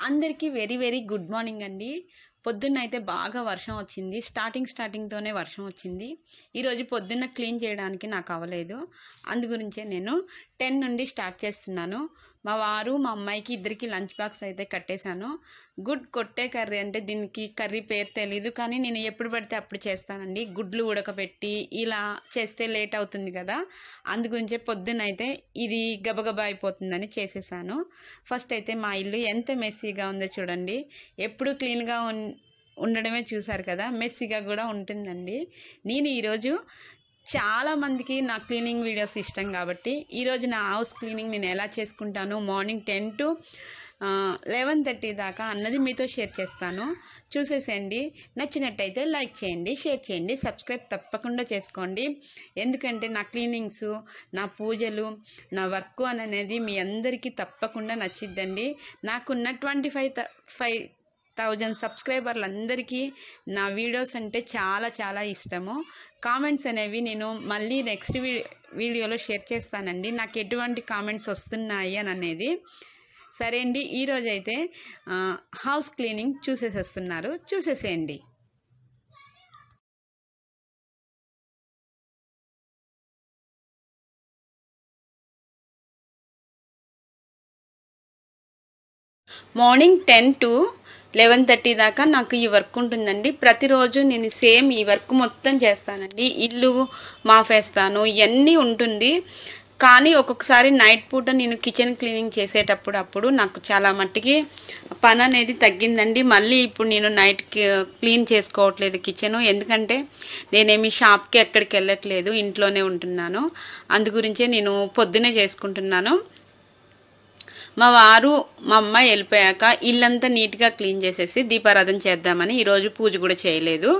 అందరికీ very very good morning అండి పొద్దున్న అయితే బాగా వర్షం వచ్చింది స్టార్టింగ్ స్టార్టింగ్తోనే వర్షం వచ్చింది ఈరోజు పొద్దున్న క్లీన్ చేయడానికి నాకు అవ్వలేదు అందు గురించే నేను టెన్ నుండి స్టార్ట్ చేస్తున్నాను మా వారు మా అమ్మాయికి ఇద్దరికి లంచ్ బాక్స్ అయితే కట్టేశాను గుడ్ కొట్టే కర్రీ అంటే దీనికి కర్రీ పేరు తెలీదు కానీ నేను ఎప్పుడు పడితే అప్పుడు చేస్తానండి గుడ్లు ఉడకబెట్టి ఇలా చేస్తే లేట్ అవుతుంది కదా అందు గురించే పొద్దున్న అయితే ఇది గబగబా అయిపోతుందని చేసేసాను ఫస్ట్ అయితే మా ఇల్లు ఎంత మెస్సీగా ఉందో చూడండి ఎప్పుడు క్లీన్గా ఉన్ ఉండడమే చూసారు కదా మెస్సీగా కూడా ఉంటుందండి నేను ఈరోజు చాలా మందికి నా క్లీనింగ్ వీడియోస్ ఇష్టం కాబట్టి ఈరోజు నా హౌస్ క్లీనింగ్ నేను ఎలా చేసుకుంటాను morning ten to eleven thirty దాకా అన్నది మీతో షేర్ చేస్తాను చూసేసేయండి నచ్చినట్టయితే లైక్ చేయండి షేర్ చేయండి సబ్స్క్రైబ్ తప్పకుండా చేసుకోండి ఎందుకంటే నా క్లీనింగ్స్ నా పూజలు నా వర్క్ అనేది మీ అందరికీ తప్పకుండా నచ్చిద్దండి నాకున్న ట్వంటీ ఫైవ్ ఫైవ్ థౌజండ్ సబ్స్క్రైబర్లు అందరికీ నా వీడియోస్ అంటే చాలా చాలా ఇష్టము కామెంట్స్ అనేవి నేను మళ్ళీ నెక్స్ట్ వీడియోలో షేర్ చేస్తానండి నాకు ఎటువంటి కామెంట్స్ వస్తున్నాయి అని అనేది సరే అండి ఈరోజు అయితే హౌస్ క్లీనింగ్ చూసేసేస్తున్నారు చూసేసేయండి morning ten to eleven thirty దాకా నాకు ఈ వర్క్ ఉంటుందండి ప్రతిరోజు నేను సేమ్ ఈ వర్క్ మొత్తం చేస్తానండి ఇల్లు మాఫేస్తాను ఇవన్నీ ఉంటుంది కానీ ఒక్కొక్కసారి నైట్ పూట నేను కిచెన్ క్లీనింగ్ చేసేటప్పుడు అప్పుడు నాకు చాలా మట్టికి పని అనేది తగ్గిందండి మళ్ళీ ఇప్పుడు నేను నైట్ క్లీన్ చేసుకోవట్లేదు కిచెన్ ఎందుకంటే నేనేమి షాప్కి ఎక్కడికి వెళ్ళట్లేదు ఇంట్లోనే ఉంటున్నాను అందు గురించే నేను పొద్దునే చేసుకుంటున్నాను మా వారు మా అమ్మాయి వెళ్ళిపోయాక ఇల్లంతా నీట్గా క్లీన్ చేసేసి దీపారాధన చేద్దామని ఈరోజు పూజ కూడా చేయలేదు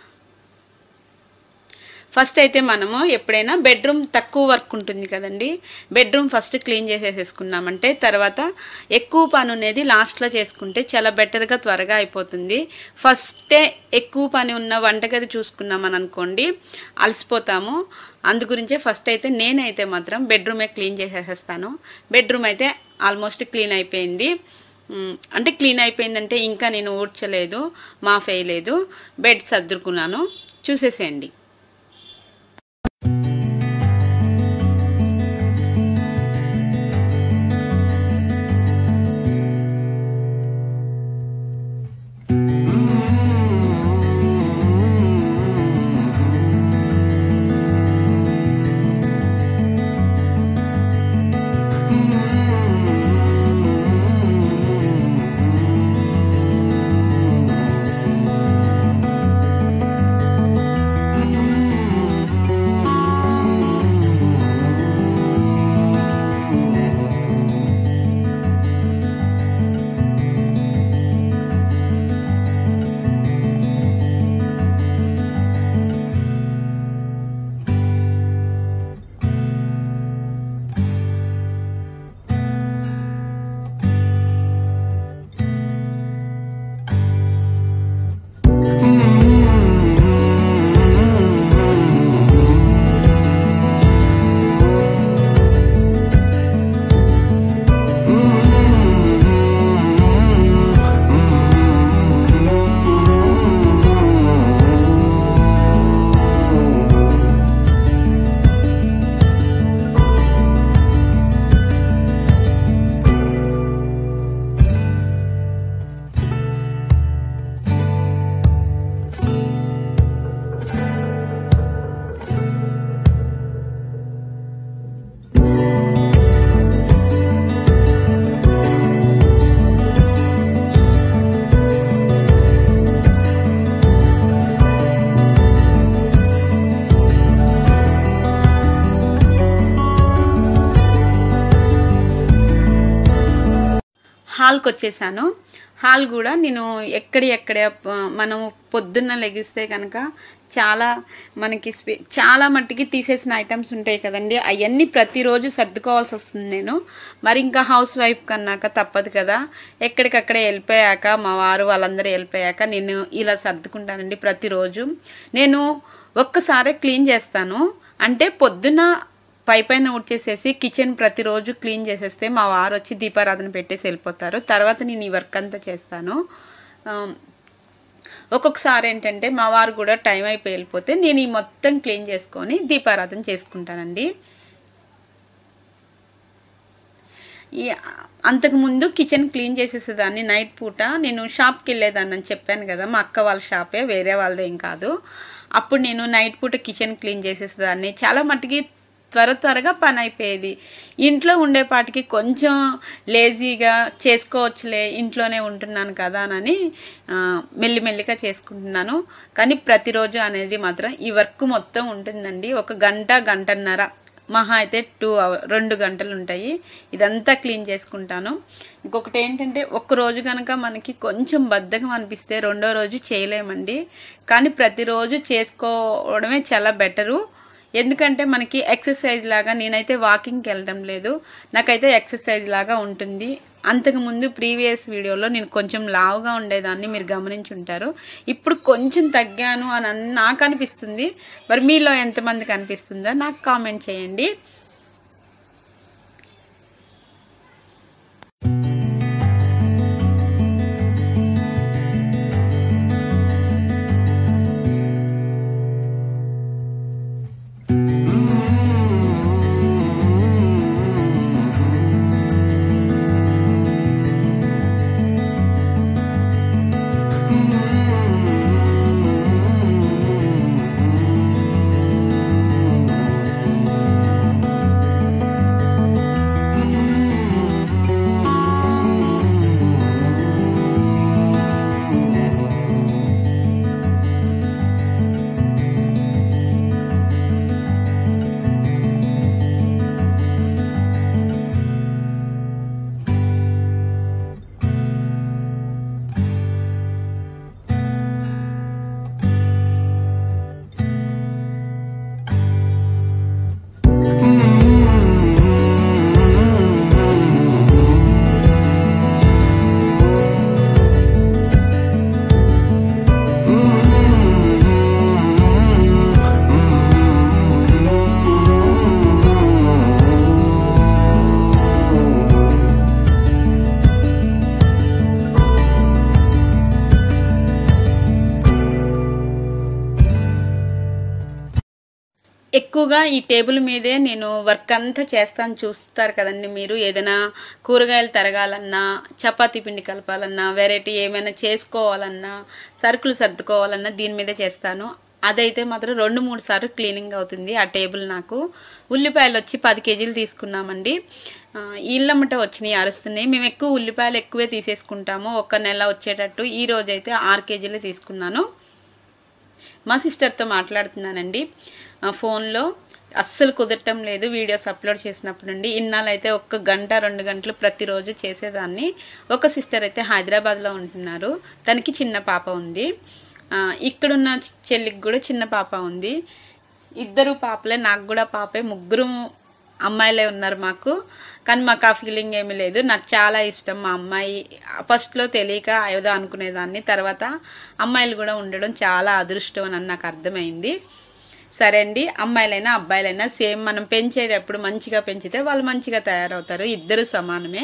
ఫస్ట్ అయితే మనము ఎప్పుడైనా బెడ్రూమ్ తక్కువ వర్క్ ఉంటుంది కదండి బెడ్రూమ్ ఫస్ట్ క్లీన్ చేసేసేసుకున్నామంటే తర్వాత ఎక్కువ పని అనేది లాస్ట్లో చేసుకుంటే చాలా బెటర్గా త్వరగా అయిపోతుంది ఫస్టే ఎక్కువ పని ఉన్న వంటగది చూసుకున్నామని అనుకోండి అలసిపోతాము అందు గురించే ఫస్ట్ అయితే నేనైతే మాత్రం బెడ్రూమే క్లీన్ చేసేసేస్తాను బెడ్రూమ్ అయితే ఆల్మోస్ట్ క్లీన్ అయిపోయింది అంటే క్లీన్ అయిపోయిందంటే ఇంకా నేను ఊడ్చలేదు మాఫ్ వేయలేదు బెడ్ సర్దుకున్నాను చూసేసేయండి హాల్కి వచ్చేసాను హాల్ కూడా నేను ఎక్కడి ఎక్కడ మనము పొద్దున్న లెగిస్తే కనుక చాలా మనకి స్పే చాలా మట్టికి తీసేసిన ఐటమ్స్ ఉంటాయి కదండి అవన్నీ ప్రతిరోజు సర్దుకోవాల్సి వస్తుంది నేను మరి ఇంకా హౌస్ వైఫ్ కన్నాక తప్పదు కదా ఎక్కడికక్కడే వెళ్ళిపోయాక మా వారు వాళ్ళందరూ వెళ్ళిపోయాక నేను ఇలా సర్దుకుంటానండి ప్రతిరోజు నేను ఒక్కసారి క్లీన్ చేస్తాను అంటే పొద్దున పై పైన ఉడ్చేసేసి కిచెన్ ప్రతిరోజు క్లీన్ చేసేస్తే మా వారు వచ్చి దీపారాధన పెట్టేసి వెళ్ళిపోతారు తర్వాత నేను ఈ వర్క్ అంతా చేస్తాను ఆ, ఒక్కొక్కసారి ఏంటంటే మా వారు కూడా టైం అయిపోయి వెళ్ళిపోతే నేను ఈ మొత్తం క్లీన్ చేసుకొని దీపారాధన చేసుకుంటానండి ఈ అంతకుముందు కిచెన్ క్లీన్ చేసేసేదాన్ని నైట్ పూట నేను షాప్కి వెళ్ళేదాన్ని అని చెప్పాను కదా మా అక్క వాళ్ళ షాపే వేరే వాళ్ళదేం కాదు అప్పుడు నేను నైట్ పూట కిచెన్ క్లీన్ చేసేసేదాన్ని చాలా మట్టుకి త్వర త్వరగా పని అయిపోయేది ఇంట్లో ఉండేపాటికి కొంచెం లేజీగా చేసుకోవచ్చులే ఇంట్లోనే ఉంటున్నాను కదా అని ఆ, మెల్లిమెల్లిగా చేసుకుంటున్నాను కానీ ప్రతిరోజు అనేది మాత్రం ఈ వర్క్ మొత్తం ఉంటుందండి ఒక గంట గంటన్నర మహా అయితే టూ అవర్ రెండు గంటలు ఉంటాయి ఇదంతా క్లీన్ చేసుకుంటాను ఇంకొకటి ఏంటంటే ఒక్క రోజు కనుక మనకి కొంచెం బద్ధకం అనిపిస్తే రెండో రోజు చేయలేమండి కానీ ప్రతిరోజు చేసుకోవడమే చాలా బెటరు ఎందుకంటే మనకి ఎక్సర్సైజ్ లాగా నేనైతే వాకింగ్కి వెళ్ళడం లేదు నాకైతే ఎక్సర్సైజ్ లాగా ఉంటుంది అంతకుముందు ప్రీవియస్ వీడియోలో నేను కొంచెం లావుగా ఉండేదాన్ని మీరు గమనించుంటారు ఇప్పుడు కొంచెం తగ్గాను అని అన్- నాకు అనిపిస్తుంది మరి మీలో ఎంతమందికి అనిపిస్తుందో నాకు కామెంట్ చేయండి ఎక్కువగా ఈ టేబుల్ మీదే నేను వర్క్ అంతా చేస్తాను చూస్తారు కదండి మీరు ఏదైనా కూరగాయలు తరగాలన్నా చపాతీ పిండి కలపాలన్నా వెరైటీ ఏమైనా చేసుకోవాలన్నా సరుకులు సర్దుకోవాలన్నా దీని మీదే చేస్తాను అదైతే మాత్రం రెండు మూడు సార్లు క్లీనింగ్ అవుతుంది ఆ టేబుల్ నాకు ఉల్లిపాయలు వచ్చి పది కేజీలు తీసుకున్నామండి ఆ, ఇళ్ళమ్మట వచ్చినాయి అరుస్తున్నాయి మేము ఎక్కువ ఉల్లిపాయలు ఎక్కువే తీసేసుకుంటాము ఒక నెల వచ్చేటట్టు ఈ రోజైతే ఆరు కేజీలు తీసుకున్నాను మా సిస్టర్తో మాట్లాడుతున్నానండి ఆ ఫోన్లో అస్సలు కుదరటం లేదు వీడియోస్ అప్లోడ్ చేసినప్పటి నుండి ఇన్నాళ్ళైతే ఒక్క గంట రెండు గంటలు ప్రతిరోజు చేసేదాన్ని ఒక సిస్టర్ అయితే హైదరాబాద్లో ఉంటున్నారు తనకి చిన్న పాప ఉంది ఆ, ఇక్కడున్న చెల్లికి కూడా చిన్న పాప ఉంది ఇద్దరు పాపలే నాకు కూడా పాపే ముగ్గురు అమ్మాయిలే ఉన్నారు మాకు కానీ మాకు ఆ ఫీలింగ్ ఏమీ లేదు నాకు చాలా ఇష్టం మా అమ్మాయి ఫస్ట్లో తెలియక ఏదో అనుకునేదాన్ని తర్వాత అమ్మాయిలు కూడా ఉండడం చాలా అదృష్టం అని నాకు అర్థమైంది సరే అండి అమ్మాయిలైనా అబ్బాయిలైనా సేమ్ మనం పెంచేటప్పుడు మంచిగా పెంచితే వాళ్ళు మంచిగా తయారవుతారు ఇద్దరు సమానమే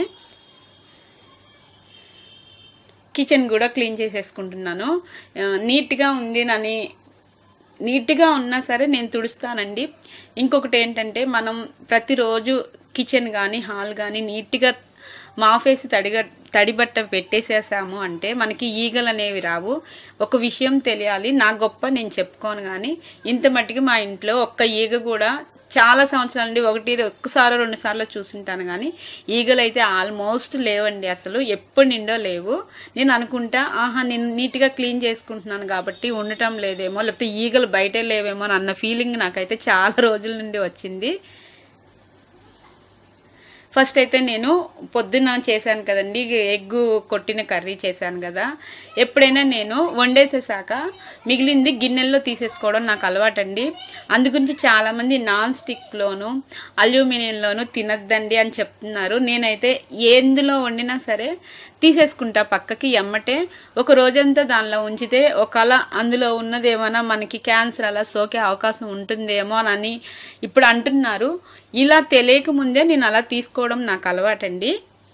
కిచెన్ కూడా క్లీన్ చేసేసుకుంటున్నాను ఆ, నీట్గా ఉంది నని నీట్గా ఉన్నా సరే నేను తుడుస్తానండి ఇంకొకటి ఏంటంటే మనం ప్రతిరోజు కిచెన్ కానీ హాల్ కానీ నీట్గా మాఫేసి తడిగ తడిబట్ట పెట్టేసేసాము అంటే మనకి ఈగలు అనేవి రావు ఒక విషయం తెలియాలి నా గొప్ప నేను చెప్పుకోను కానీ ఇంత మట్టికి మా ఇంట్లో ఒక్క ఈగ కూడా చాలా సంవత్సరాల నుండి ఒకటి ఒక్కసారి రెండు సార్లు చూసుంటాను కానీ ఈగలు అయితే ఆల్మోస్ట్ లేవండి అసలు ఎప్పుడు నిండో లేవు నేను అనుకుంటా ఆహా నేను నీట్గా క్లీన్ చేసుకుంటున్నాను కాబట్టి ఉండటం లేదేమో లేకపోతే ఈగలు బయటే లేవేమో అని అన్న ఫీలింగ్ నాకైతే చాలా రోజుల నుండి వచ్చింది ఫస్ట్ అయితే నేను పొద్దున చేశాను కదండి ఎగ్గు కొట్టిన కర్రీ చేశాను కదా ఎప్పుడైనా నేను వండేసేసాక మిగిలింది గిన్నెల్లో తీసేసుకోవడం నాకు అలవాటండి అందుగురించి చాలామంది నాన్ స్టిక్లోను అల్యూమినియంలోను తినద్దండి అని చెప్తున్నారు నేనైతే ఎందులో వండినా సరే తీసేసుకుంటా పక్కకి ఎమ్మటే ఒక రోజంతా దానిలో ఉంచితే ఒకవేళ అందులో ఉన్నది ఏమైనా మనకి క్యాన్సర్ అలా సోకే అవకాశం ఉంటుందేమో అని ఇప్పుడు అంటున్నారు ఇలా తెలియక ముందే నేను అలా తీసుకోవడం నాకు అలవాటండి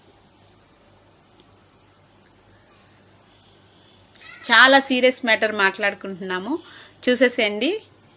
చాలా సీరియస్ మ్యాటర్ మాట్లాడుకుంటున్నాము చూసేసేయండి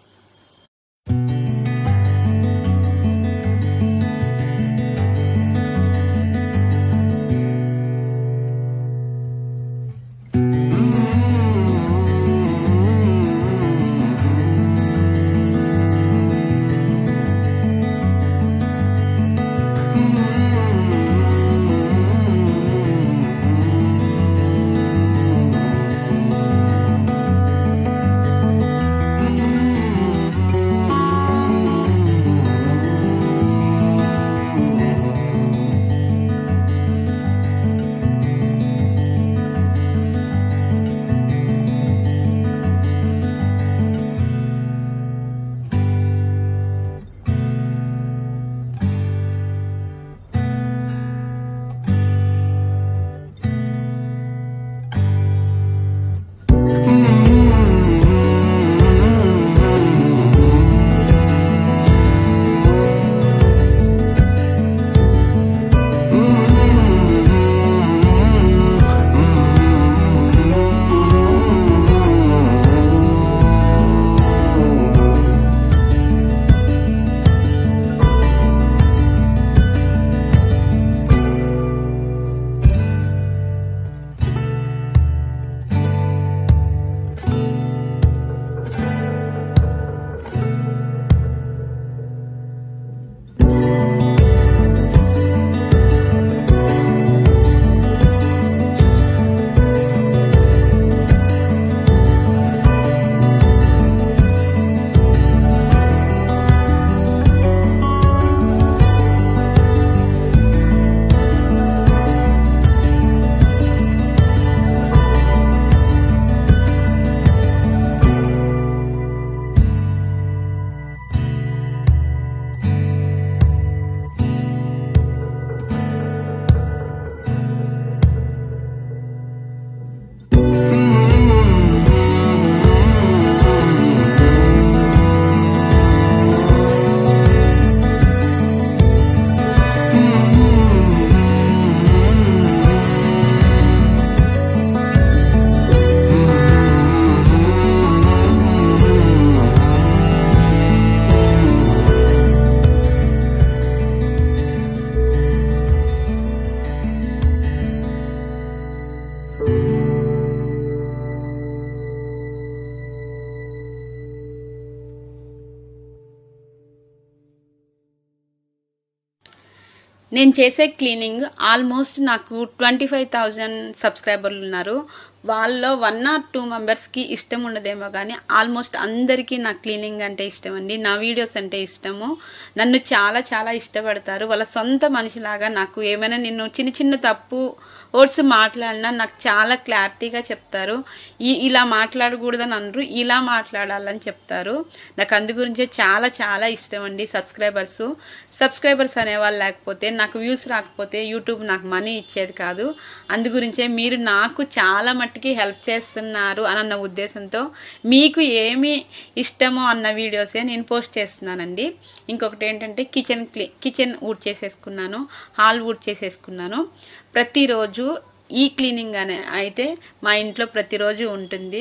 నేను చేసే క్లీనింగ్ ఆల్మోస్ట్ నాకు ట్వంటీ ఫైవ్ థౌజండ్ సబ్స్క్రైబర్లు ఉన్నారు వాళ్ళలో వన్ ఆర్ టూ మెంబర్స్కి ఇష్టం ఉండదేమో కానీ ఆల్మోస్ట్ అందరికీ నా క్లీనింగ్ అంటే ఇష్టం అండి నా వీడియోస్ అంటే ఇష్టము నన్ను చాలా చాలా ఇష్టపడతారు వాళ్ళ సొంత మనిషిలాగా నాకు ఏమైనా నిన్ను చిన్న చిన్న తప్పు వర్డ్స్ మాట్లాడినా నాకు చాలా క్లారిటీగా చెప్తారు ఈ ఇలా మాట్లాడకూడదని అనరు ఇలా మాట్లాడాలని చెప్తారు నాకు అందు గురించే చాలా చాలా ఇష్టం అండి సబ్స్క్రైబర్స్ సబ్స్క్రైబర్స్ అనేవాళ్ళు లేకపోతే నాకు వ్యూస్ రాకపోతే యూట్యూబ్ నాకు మనీ ఇచ్చేది కాదు అందు గురించే మీరు నాకు చాలా మట్టుకి హెల్ప్ చేస్తున్నారు అని అన్న ఉద్దేశంతో మీకు ఏమి ఇష్టమో అన్న వీడియోసే నేను పోస్ట్ చేస్తున్నానండి ఇంకొకటి ఏంటంటే కిచెన్ క్లీ కిచెన్ ఊడ్ చేసేసుకున్నాను హాల్ ఊడ్ చేసేసుకున్నాను ప్రతిరోజు ఈ క్లీనింగ్ అనే అయితే మా ఇంట్లో ప్రతిరోజు ఉంటుంది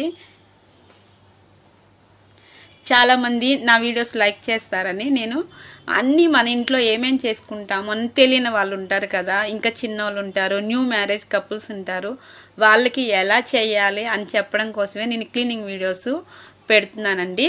చాలామంది నా వీడియోస్ లైక్ చేస్తారని నేను అన్నీ మన ఇంట్లో ఏమేం చేసుకుంటాము అని తెలియని వాళ్ళు ఉంటారు కదా ఇంకా చిన్నోళ్ళు ఉంటారు న్యూ మ్యారేజ్ కపుల్స్ ఉంటారు వాళ్ళకి ఎలా చేయాలి అని చెప్పడం కోసమే నేను క్లీనింగ్ వీడియోస్ పెడుతున్నానండి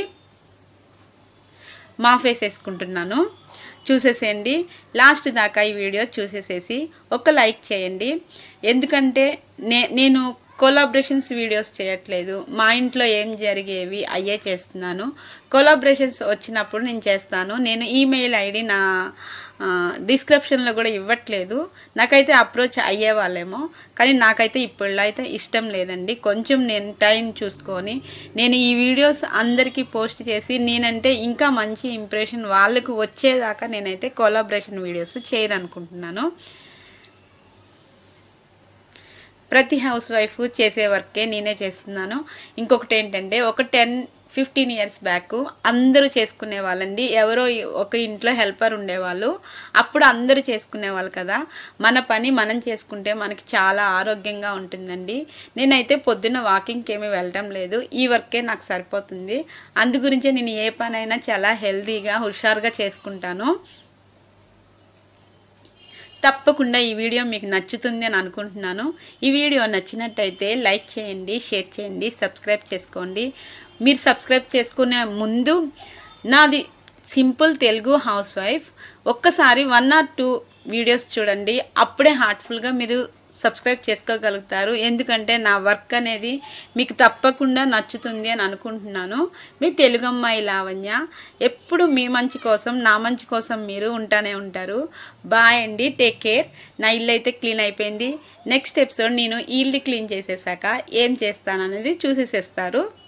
మా ఫేస్ వేసుకుంటున్నాను చూసేసేయండి లాస్ట్ దాకా ఈ వీడియో చూసేసేసి ఒక లైక్ చేయండి ఎందుకంటే నే నేను కొలాబరేషన్స్ వీడియోస్ చేయట్లేదు మా ఇంట్లో ఏం జరిగేవి అయ్యే చేస్తున్నాను కొలాబరేషన్స్ వచ్చినప్పుడు నేను చేస్తాను నేను ఈమెయిల్ ఐడి నా డిస్క్రిప్షన్లో కూడా ఇవ్వట్లేదు నాకైతే అప్రోచ్ అయ్యే వాళ్ళేమో కానీ నాకైతే ఇప్పుడు అయితే ఇష్టం లేదండి కొంచెం నేను టైం చూసుకొని నేను ఈ వీడియోస్ అందరికీ పోస్ట్ చేసి నేనంటే ఇంకా మంచి ఇంప్రెషన్ వాళ్ళకు వచ్చేదాకా నేనైతే కొలాబరేషన్ వీడియోస్ చేయదనుకుంటున్నాను ప్రతి హౌస్ వైఫ్ చేసే వర్కే నేనే చేస్తున్నాను ఇంకొకటి ఏంటంటే ఒక టెన్ ఫిఫ్టీన్ ఇయర్స్ బ్యాక్ అందరూ చేసుకునే వాళ్ళండి ఎవరో ఒక ఇంట్లో హెల్పర్ ఉండేవాళ్ళు అప్పుడు అందరూ చేసుకునేవాళ్ళు కదా మన పని మనం చేసుకుంటే మనకి చాలా ఆరోగ్యంగా ఉంటుందండి నేనైతే పొద్దున్న వాకింగ్కి ఏమీ వెళ్ళటం లేదు ఈ వర్కే నాకు సరిపోతుంది అందు గురించే నేను ఏ పనైనా చాలా హెల్తీగా హుషారుగా చేసుకుంటాను తప్పకుండా ఈ వీడియో మీకు నచ్చుతుంది అని అనుకుంటున్నాను ఈ వీడియో నచ్చినట్టయితే లైక్ చేయండి షేర్ చేయండి సబ్స్క్రైబ్ చేసుకోండి మీరు సబ్స్క్రైబ్ చేసుకునే ముందు నాది సింపుల్ తెలుగు హౌస్ వైఫ్ ఒక్కసారి వన్ ఆర్ టూ వీడియోస్ చూడండి అప్పుడే హార్ట్ఫుల్గా మీరు సబ్స్క్రైబ్ చేసుకోగలుగుతారు ఎందుకంటే నా వర్క్ అనేది మీకు తప్పకుండా నచ్చుతుంది అని అనుకుంటున్నాను మీ తెలుగు అమ్మాయి లావణ్య ఎప్పుడు మీ మంచి కోసం నా మంచి కోసం మీరు ఉంటానే ఉంటారు బాయ్ అండి టేక్ కేర్ నా ఇల్లు అయితే క్లీన్ అయిపోయింది నెక్స్ట్ ఎపిసోడ్ నేను ఈ ఇల్లు క్లీన్ చేసేసాక ఏం చేస్తాననేది చూసేసేస్తారు